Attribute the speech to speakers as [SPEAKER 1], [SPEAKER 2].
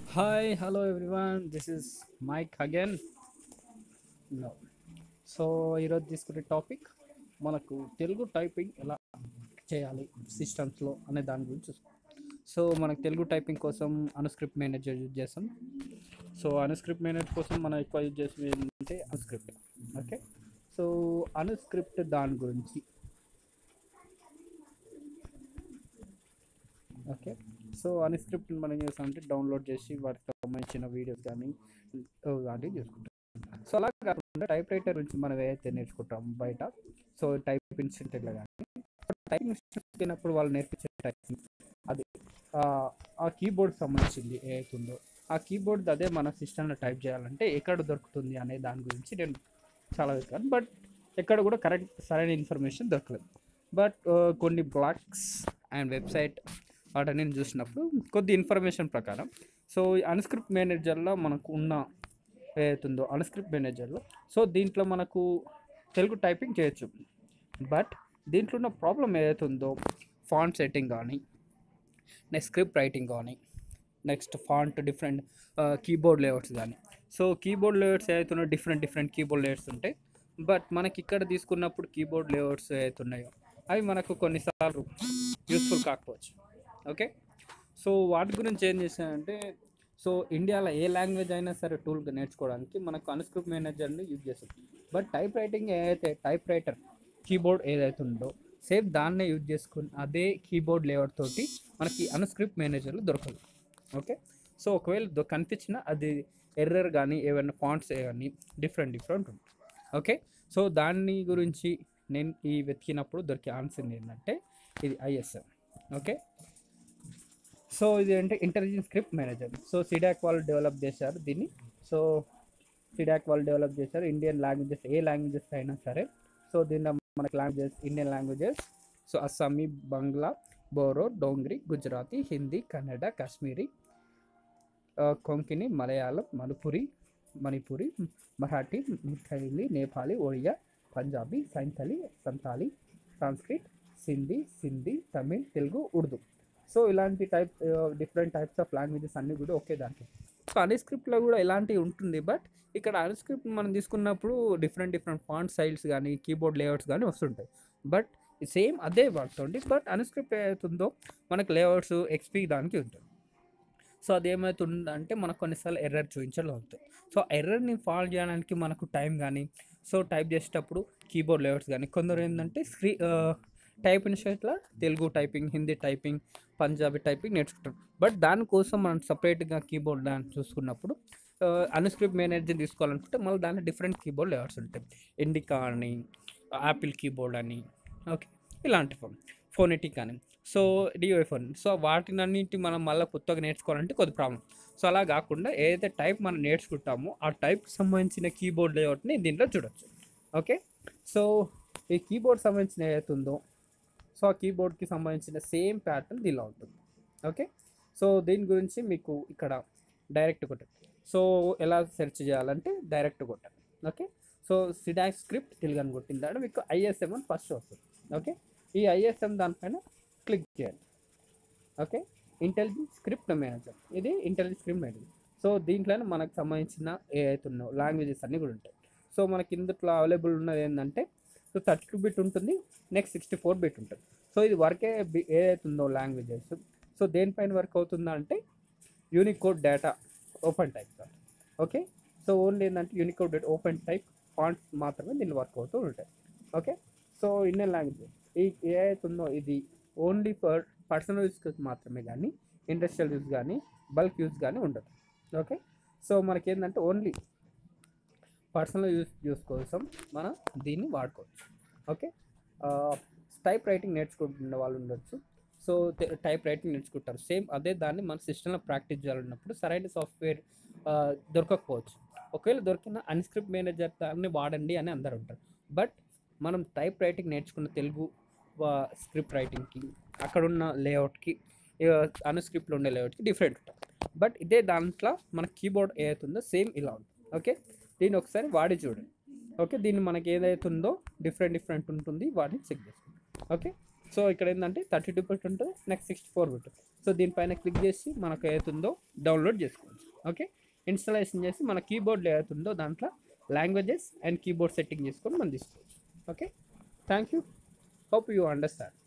[SPEAKER 1] Hi, hello everyone. This is Mike again. No. So ఈరోజు తీసుకునే topic మనకు Telugu typing ఎలా చేయాలి సిస్టమ్స్లో అనే దాని గురించి చూసుకుందాం సో మనకు తెలుగు టైపింగ్ కోసం అనుస్క్రిప్ట్ మేనేజర్ యూజ్ చేస్తాం సో అనుస్క్రిప్ట్ మేనేజర్ కోసం మనం ఎక్కువ యూజ్ చేసేది ఏంటంటే అనుస్క్రిప్ట్ ఓకే సో అనుస్క్రిప్ట్ దాని గురించి ఓకే సో అన్స్క్రిప్ట్ మనం ఏం చేస్తామంటే డౌన్లోడ్ చేసి వాటికి సంబంధించిన వీడియోస్ కానీ లాంటివి చూసుకుంటాం సో అలా కాకుండా టైప్ రైటర్ గురించి మనం ఏదైతే నేర్చుకుంటాం బయట సో టైప్ ఇన్స్టిట్యూట్లో కానీ టైపింగ్ ఇన్స్టిట్యూట్కి వాళ్ళు నేర్పించే టైపింగ్ అది ఆ- ఆ కీబోర్డ్ సంబంధించింది ఏదైతే ఉందో ఆ కీబోర్డ్ అదే మన సిస్టంలో టైప్ చేయాలంటే ఎక్కడ దొరుకుతుంది అనే దాని గురించి నేను చాలా వెతికాను బట్ ఎక్కడ కూడా కరెక్ట్ సరైన ఇన్ఫర్మేషన్ దొరకలేదు బట్ కొన్ని బ్లాగ్స్ అండ్ వెబ్సైట్ వాటిని చూసినప్పుడు కొద్ది ఇన్ఫర్మేషన్ ప్రకారం సో ఈ అన్స్క్రిప్ట్ మేనేజర్లో మనకు ఉన్న ఏదైతుందో అన్స్క్రిప్ట్ మేనేజర్లో సో దీంట్లో మనకు తెలుగు టైపింగ్ చేయొచ్చు బట్ దీంట్లో ఉన్న ప్రాబ్లం ఏదైతే ఉందో ఫాంట్ సెట్టింగ్ కానీ నెక్స్ట్ స్క్రిప్ట్ రైటింగ్ కానీ next font different keyboard layouts కానీ సో కీబోర్డ్ లేఅవుట్స్ ఏదైతే డిఫరెంట్ డిఫరెంట్ కీబోర్డ్ లేఅవుట్స్ ఉంటాయి బట్ మనకి ఇక్కడ తీసుకున్నప్పుడు కీబోర్డ్ లేఅవుట్స్ ఏవైతే ఉన్నాయో అవి మనకు కొన్నిసార్లు యూస్ఫుల్ కాకపోవచ్చు ఓకే సో వాటి గురించి ఏం చేశానంటే సో ఇండియాలో ఏ లాంగ్వేజ్ అయినా సరే టూల్ నేర్చుకోవడానికి మనకు అన్స్క్రిప్ట్ మేనేజర్ని యూజ్ చేస్తాం బట్ టైప్ రైటింగ్ ఏదైతే టైప్ రైటర్ కీబోర్డ్ ఏదైతే ఉందో సేమ్ దాన్నే యూజ్ చేసుకుని అదే కీబోర్డ్ లేఅవుట్ తోటి మనకి అన్స్క్రిప్ట్ మేనేజర్లు దొరకదు ఓకే సో ఒకవేళ దొ- కనిపించిన అది ఎర్రర్ కానీ ఏమైనా ఫాంట్స్ కానీ డిఫరెంట్ డిఫరెంట్ ఉంటుంది ఓకే సో దాని గురించి నేను ఈ వెతికినప్పుడు దొరికే ఆన్సర్ ఏంటంటే ఇది ఐఎస్ఎం ఓకే సో ఇది అంటే intelligence script manager so CDAC వాళ్ళు డెవలప్ చేశారు దీన్ని సో సిడాక్ వాళ్ళు డెవలప్ చేశారు ఇండియన్ లాంగ్వేజెస్ ఏ లాంగ్వేజెస్ అయినా సరే సో దీనిలో మనకి languages Indian languages so Assamese Bangla Bodo Dogri Gujarati Hindi Kannada Kashmiri ఆ, కొంకణి మలయాళం మణిపురి మణిపురి మరాఠీ మిథైలి నేపాలి ఒడియా పంజాబీ సైంథలి సంతాలి సాంస్క్రిట్ సింధీ సింధీ తమిళ్ తెలుగు ఉర్దూ సో ఇలాంటి type different types of languages అన్నీ కూడా ఒకే దాంట్లో సో అన్స్క్రిప్ట్లో కూడా ఇలాంటివి ఉంటుంది బట్ ఇక్కడ అన్స్క్రిప్ట్ మనం తీసుకున్నప్పుడు డిఫరెంట్ డిఫరెంట్ ఫాంట్ స్టైల్స్ కానీ కీబోర్డ్ లేఅవుట్స్ కానీ వస్తుంటాయి బట్ సేమ్ అదే వాడుతుంది బట్ అన్స్క్రిప్ట్ ఏదైతుందో మనకు లేఅవుట్స్ ఎక్స్పీ దానికి ఉంటుంది సో అది ఏమవుతుందంటే మనకు కొన్నిసార్లు ఎర్రర్ చూపించడం అవుతుంది సో ఎర్రర్ని ఫాల్వ్ చేయడానికి మనకు టైం కానీ సో టైప్ చేసేటప్పుడు కీబోర్డ్ లేఅవుట్స్ కానీ కొందరు ఏంటంటే స్క్రీ టైప్ ఇన్స్టిట్యూట్లో Telugu typing Hindi typing Punjabi typing నేర్చుకుంటారు బట్ దానికోసం మనం సపరేట్గా కీబోర్డ్ దాన్ని చూసుకున్నప్పుడు అన్స్క్రిప్ట్ మేనేజర్ తీసుకోవాలనుకుంటే మళ్ళీ దాంట్లో డిఫరెంట్ కీబోర్డ్ లేఅవుట్స్ ఉంటాయి ఇండికా అని యాపిల్ కీబోర్డ్ అని ఓకే ఇలాంటి ఫోన్ ఫోనెటిక్ అని సో డిఓ ఫోన్ సో వాటినన్నింటి మనం మళ్ళీ కొత్తగా నేర్చుకోవాలంటే కొద్ది ప్రాబ్లం సో అలా కాకుండా ఏదైతే టైప్ మనం నేర్చుకుంటామో ఆ టైప్కి సంబంధించిన కీబోర్డ్ లేఅవుట్ని దీంట్లో చూడొచ్చు ఓకే సో ఈ కీబోర్డ్ సంబంధించిన ఏదైతే ఉందో సో ఆ కీబోర్డ్కి సంబంధించిన సేమ్ ప్యాటర్న్ దీనిలో ఉంటుంది ఓకే సో దీని గురించి మీకు ఇక్కడ డైరెక్ట్ కొట్టండి సో ఎలా సెర్చ్ చేయాలంటే డైరెక్ట్ కొట్టాలి okay so CDAC script Telugu అని కొట్టిన తర్వాత మీకు ఐఎస్ఎం అని ఫస్ట్ వస్తుంది ఓకే ఈ ఐఎస్ఎం దానిపైన క్లిక్ చేయండి ఓకే ఇంటెలిజెన్స్ స్క్రిప్ట్ మేనేజర్ ఇది ఇంటెలిజెన్స్ స్క్రిప్ట్ మేనేజర్ సో దీంట్లోనే మనకు సంబంధించిన ఏదైతే ఉన్నాయో లాంగ్వేజెస్ అన్నీ కూడా ఉంటాయి సో మనకి ఇందులో అవైలబుల్ ఉన్నది ఏంటంటే సో థర్టీ టూ బిట్ ఉంటుంది నెక్స్ట్ సిక్స్టీ ఫోర్ బిట్ ఉంటుంది సో ఇది వర్కే బి- ఏదైతే ఉందో లాంగ్వేజెస్ సో దేనిపైన వర్క్ అవుతుందా అంటే Unicode data open type sir okay so only ఏంటంటే Unicode data open type fonts మాత్రమే దీన్ని వర్క్ అవుతూ ఉంటాయి ఓకే సో ఇండియన్ లాంగ్వేజ్ ఈ ఏదైతే ఉందో ఇది ఓన్లీ ఫర్ పర్సనల్ యూస్ మాత్రమే కానీ ఇండస్ట్రియల్ యూస్ కానీ బల్క్ యూస్ కానీ ఉండదు ఓకే సో మనకి ఏంటంటే ఓన్లీ పర్సనల్ యూస్ యూస్ కోసం మనం దీన్ని వాడుకోవచ్చు ఓకే టైప్ రైటింగ్ నేర్చుకుంటున్న వాళ్ళు ఉండొచ్చు సో టైప్ రైటింగ్ నేర్చుకుంటారు సేమ్ అదే దాన్ని మన సిస్టంలో ప్రాక్టీస్ చేయాలన్నప్పుడు సరైన సాఫ్ట్వేర్ దొరకకపోవచ్చు ఒకవేళ దొరికిన అన్స్క్రిప్ట్ మేనేజర్ దాన్ని వాడండి అని అందరు ఉంటారు బట్ మనం టైప్ రైటింగ్ నేర్చుకున్న తెలుగు స్క్రిప్ట్ రైటింగ్కి అక్కడ ఉన్న లేఅవుట్కి అన్స్క్రిప్ట్లో ఉండే లేఅవుట్కి డిఫరెంట్ ఉంటుంది బట్ ఇదే దాంట్లో మన కీబోర్డ్ ఏదైతుందో సేమ్ ఇలా ఉంటుంది ఓకే దీన్ని ఒకసారి వాడి చూడండి ఓకే దీన్ని మనకి ఏదైతే ఉందో డిఫరెంట్ డిఫరెంట్ ఉంటుంది వాటిని చెక్ చేసుకోండి ఓకే సో ఇక్కడ ఏంటంటే థర్టీ టూ బిట్ ఉంటుంది next sixty four bit so దీనిపైన క్లిక్ చేసి మనకు ఏతుందో డౌన్లోడ్ చేసుకోవచ్చు ఓకే ఇన్స్టాలేషన్ చేసి మన కీబోర్డ్లో ఏతుందో దాంట్లో లాంగ్వేజెస్ అండ్ కీబోర్డ్ సెట్టింగ్ చేసుకొని మనం తీసుకోవచ్చు okay thank you hope you understand